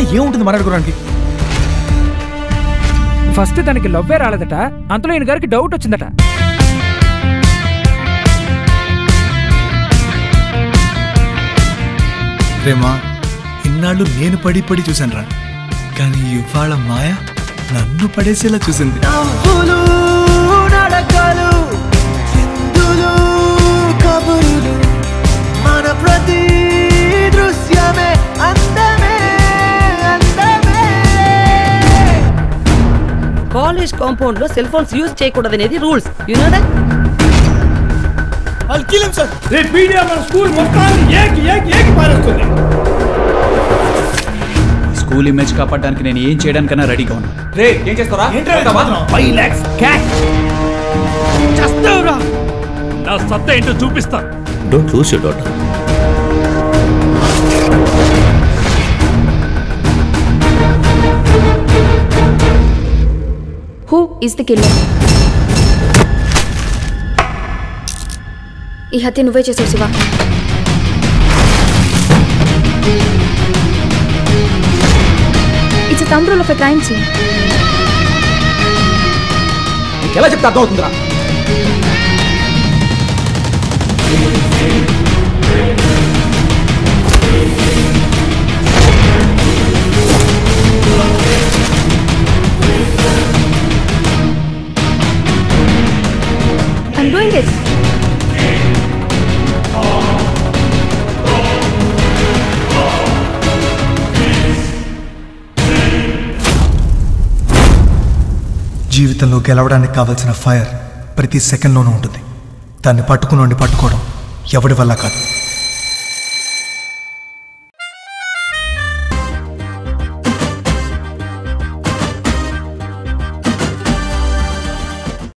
ఏముంటుంది మాట్లాడుకోవడానికి ఫస్ట్ తనకి లవ్వే రాలేదట అంతలో ఈయన గారికి డౌట్ వచ్చిందట రేమా ఇన్నాళ్ళు నేను పడి పడి చూశాను రా కానీ ఇవాళ మాయ నన్ను పడేసేలా చూసింది నవ్వులు నడకలు చిందులు కబురులు మన ప్రతి దృశ్యమే అందమే అందమే కాలేజ్ కాంపౌండ్ లో సెల్ ఫోన్స్ యూజ్ చేయకూడదు అనేది rules you know that school image కాపాడడానికి నేను ఏం చేయడానికైనా రెడీగా ఉన్నా రే ఏం చేస్తారా ఫైవ్ లాక్స్ క్యాష్ చస్తావురా నా సత్తా ఏంటో చూపిస్తా don't lose you daughter who is the killer ఈ హత్య నువ్వే చేసావు Shiva it's thumb rule of a crime scene నీకు ఎలా చెప్తే అర్థమవుతుందిరా ఐమ్ డూయింగ్ ఇట్ జీవితంలో గెలవడానికి కావాల్సిన ఫైర్ ప్రతి సెకండ్లోనూ ఉంటుంది దాన్ని పట్టుకుని పట్టుకోవడం ఎవడి వల్ల కాదు